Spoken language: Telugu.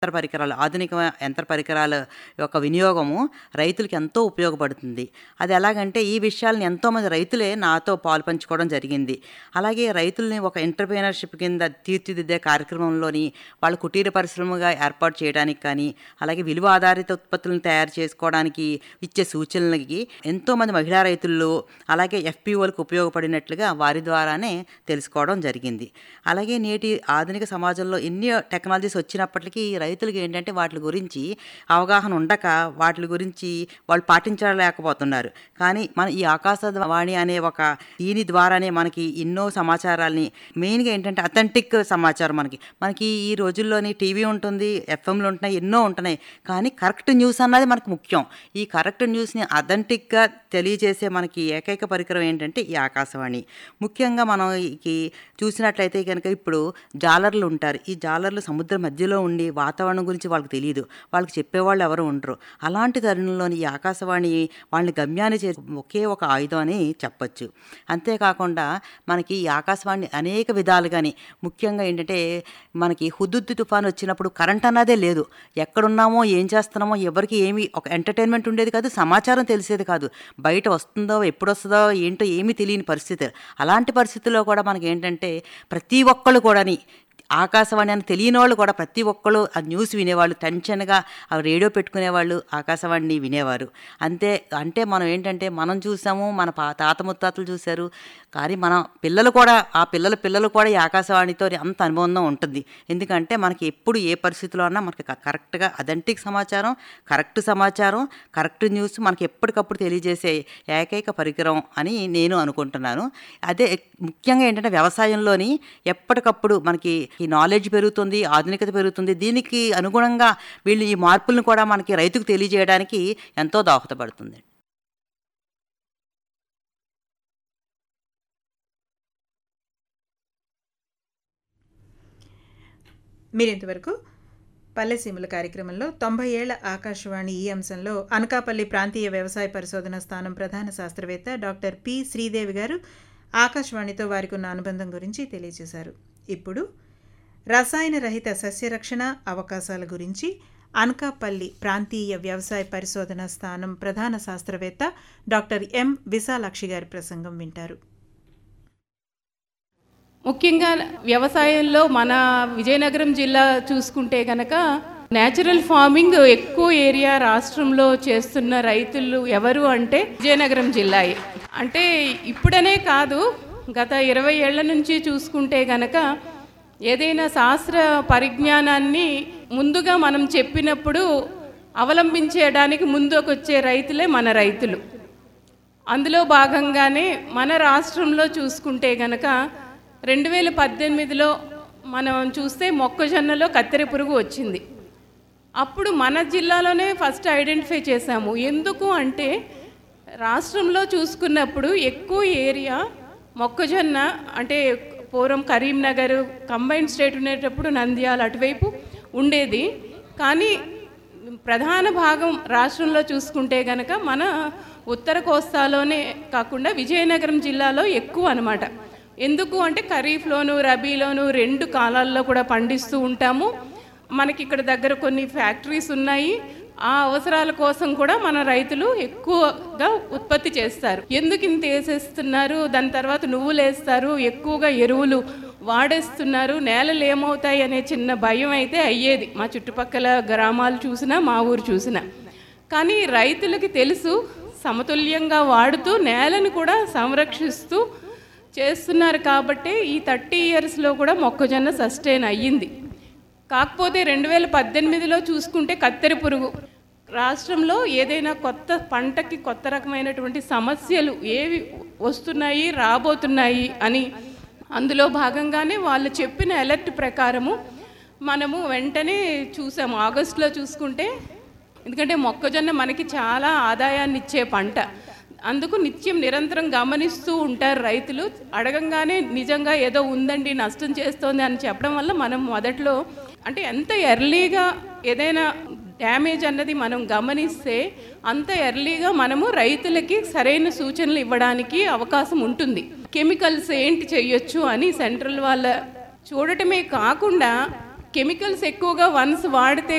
యంత్ర పరికరాలు ఆధునిక యంత్ర పరికరాల యొక్క వినియోగము రైతులకి ఎంతో ఉపయోగపడుతుంది అది ఎలాగంటే ఈ విషయాలను ఎంతోమంది రైతులే నాతో పాలు పంచుకోవడం జరిగింది అలాగే రైతుల్ని ఒక ఎంటర్ప్రీనర్షిప్ కింద తీర్చిదిద్దే కార్యక్రమంలోని వాళ్ళ కుటీర పరిశ్రమగా ఏర్పాటు చేయడానికి కానీ అలాగే విలువ ఆధారిత ఉత్పత్తులను తయారు చేసుకోవడానికి ఇచ్చే సూచనలకి ఎంతోమంది మహిళా రైతుల్లో అలాగే ఎఫ్పిఓలకు ఉపయోగపడినట్లుగా వారి ద్వారానే తెలుసుకోవడం జరిగింది అలాగే నేటి ఆధునిక సమాజంలో ఎన్ని టెక్నాలజీస్ వచ్చినప్పటికీ రైతులకి ఏంటంటే వాటి గురించి అవగాహన ఉండక వాటి గురించి వాళ్ళు పాటించలేకపోతున్నారు కానీ మన ఈ ఆకాశవాణి అనే ఒక దీని ద్వారానే మనకి ఎన్నో సమాచారాల్ని మెయిన్గా ఏంటంటే అథెంటిక్ సమాచారం మనకి మనకి ఈ రోజుల్లోని టీవీ ఉంటుంది ఎఫ్ఎంలు ఉంటున్నాయి ఎన్నో ఉంటున్నాయి కానీ కరెక్ట్ న్యూస్ అన్నది మనకు ముఖ్యం ఈ కరెక్ట్ న్యూస్ని అథెంటిక్గా తెలియజేసే మనకి ఏకైక పరికరం ఏంటంటే ఈ ఆకాశవాణి ముఖ్యంగా మనం ఈ చూసినట్లయితే కనుక ఇప్పుడు జాలర్లు ఉంటారు ఈ జాలర్లు సముద్రం మధ్యలో ఉండి వాతావరణం గురించి వాళ్ళకి తెలియదు వాళ్ళకి చెప్పేవాళ్ళు ఎవరు ఉండరు అలాంటి తరుణంలోని ఈ ఆకాశవాణి వాళ్ళని గమ్యాన్ని చేసే ఒకే ఒక ఆయుధం అని చెప్పచ్చు అంతేకాకుండా మనకి ఈ ఆకాశవాణి అనేక విధాలుగాని ముఖ్యంగా ఏంటంటే మనకి హుద్దుద్దు తుఫాన్ వచ్చినప్పుడు కరెంట్ అన్నదే లేదు ఎక్కడున్నామో ఏం చేస్తున్నామో ఎవరికి ఏమి ఒక ఎంటర్టైన్మెంట్ ఉండేది కాదు సమాచారం తెలిసేది కాదు బయట వస్తుందో ఎప్పుడు వస్తుందో ఏంటో ఏమీ తెలియని పరిస్థితి అలాంటి పరిస్థితుల్లో కూడా మనకి ఏంటంటే ప్రతి ఒక్కళ్ళు కూడాని ఆకాశవాణి అని తెలియని వాళ్ళు కూడా ప్రతి ఒక్కళ్ళు ఆ న్యూస్ వినేవాళ్ళు టెన్షన్గా ఆ రేడియో పెట్టుకునేవాళ్ళు ఆకాశవాణిని వినేవారు అంతే అంటే మనం ఏంటంటే మనం చూసాము మన పా తాత ముత్తాతలు చూశారు కానీ మన పిల్లలు కూడా ఆ పిల్లల పిల్లలు కూడా ఈ ఆకాశవాణితో అంత అనుబంధం ఉంటుంది ఎందుకంటే మనకి ఎప్పుడు ఏ పరిస్థితిలో అన్నా మనకి కరెక్ట్గా అథెంటిక్ సమాచారం కరెక్ట్ సమాచారం కరెక్ట్ న్యూస్ మనకి ఎప్పటికప్పుడు తెలియజేసే ఏకైక పరికరం అని నేను అనుకుంటున్నాను అదే ముఖ్యంగా ఏంటంటే వ్యవసాయంలోని ఎప్పటికప్పుడు మనకి ఈ నాలెడ్జ్ పెరుగుతుంది ఆధునికత పెరుగుతుంది దీనికి అనుగుణంగా వీళ్ళు ఈ మార్పులను కూడా మనకి రైతుకు తెలియజేయడానికి ఎంతో దోహదపడుతుంది మీరింతవరకు పల్లెసీముల కార్యక్రమంలో తొంభై ఏళ్ల ఆకాశవాణి ఈ అంశంలో అనకాపల్లి ప్రాంతీయ వ్యవసాయ పరిశోధన స్థానం ప్రధాన శాస్త్రవేత్త డాక్టర్ పి శ్రీదేవి గారు ఆకాశవాణితో వారికి ఉన్న అనుబంధం గురించి తెలియజేశారు ఇప్పుడు రసాయన రహిత సస్యరక్షణ అవకాశాల గురించి అనకాపల్లి ప్రాంతీయ వ్యవసాయ పరిశోధన స్థానం ప్రధాన శాస్త్రవేత్త డాక్టర్ ఎం విశాలాక్షి గారి ప్రసంగం వింటారు ముఖ్యంగా వ్యవసాయంలో మన విజయనగరం జిల్లా చూసుకుంటే కనుక న్యాచురల్ ఫార్మింగ్ ఎక్కువ ఏరియా రాష్ట్రంలో చేస్తున్న రైతులు ఎవరు అంటే విజయనగరం జిల్లా అంటే ఇప్పుడనే కాదు గత ఇరవై ఏళ్ల నుంచి చూసుకుంటే కనుక ఏదైనా శాస్త్ర పరిజ్ఞానాన్ని ముందుగా మనం చెప్పినప్పుడు అవలంబించడానికి ముందుకొచ్చే రైతులే మన రైతులు అందులో భాగంగానే మన రాష్ట్రంలో చూసుకుంటే గనక రెండు వేల పద్దెనిమిదిలో మనం చూస్తే మొక్కజొన్నలో కత్తెర పురుగు వచ్చింది అప్పుడు మన జిల్లాలోనే ఫస్ట్ ఐడెంటిఫై చేశాము ఎందుకు అంటే రాష్ట్రంలో చూసుకున్నప్పుడు ఎక్కువ ఏరియా మొక్కజొన్న అంటే పూర్వం కరీంనగర్ కంబైన్డ్ స్టేట్ ఉండేటప్పుడు నంద్యాల అటువైపు ఉండేది కానీ ప్రధాన భాగం రాష్ట్రంలో చూసుకుంటే కనుక మన ఉత్తర కోస్తాలోనే కాకుండా విజయనగరం జిల్లాలో ఎక్కువ అనమాట ఎందుకు అంటే ఖరీఫ్లోను రబీలోను రెండు కాలాల్లో కూడా పండిస్తూ ఉంటాము మనకి ఇక్కడ దగ్గర కొన్ని ఫ్యాక్టరీస్ ఉన్నాయి ఆ అవసరాల కోసం కూడా మన రైతులు ఎక్కువగా ఉత్పత్తి చేస్తారు ఎందుకు ఇంత వేసేస్తున్నారు దాని తర్వాత నువ్వులు వేస్తారు ఎక్కువగా ఎరువులు వాడేస్తున్నారు నేలలు ఏమవుతాయి అనే చిన్న భయం అయితే అయ్యేది మా చుట్టుపక్కల గ్రామాలు చూసినా మా ఊరు చూసినా కానీ రైతులకి తెలుసు సమతుల్యంగా వాడుతూ నేలను కూడా సంరక్షిస్తూ చేస్తున్నారు కాబట్టి ఈ థర్టీ ఇయర్స్లో కూడా మొక్కజొన్న సస్టైన్ అయ్యింది కాకపోతే రెండు వేల పద్దెనిమిదిలో చూసుకుంటే కత్తెర పురుగు రాష్ట్రంలో ఏదైనా కొత్త పంటకి కొత్త రకమైనటువంటి సమస్యలు ఏవి వస్తున్నాయి రాబోతున్నాయి అని అందులో భాగంగానే వాళ్ళు చెప్పిన అలర్ట్ ప్రకారము మనము వెంటనే చూసాము ఆగస్టులో చూసుకుంటే ఎందుకంటే మొక్కజొన్న మనకి చాలా ఆదాయాన్ని ఇచ్చే పంట అందుకు నిత్యం నిరంతరం గమనిస్తూ ఉంటారు రైతులు అడగంగానే నిజంగా ఏదో ఉందండి నష్టం చేస్తోంది అని చెప్పడం వల్ల మనం మొదట్లో అంటే ఎంత ఎర్లీగా ఏదైనా డ్యామేజ్ అన్నది మనం గమనిస్తే అంత ఎర్లీగా మనము రైతులకి సరైన సూచనలు ఇవ్వడానికి అవకాశం ఉంటుంది కెమికల్స్ ఏంటి చెయ్యొచ్చు అని సెంట్రల్ వాళ్ళ చూడటమే కాకుండా కెమికల్స్ ఎక్కువగా వన్స్ వాడితే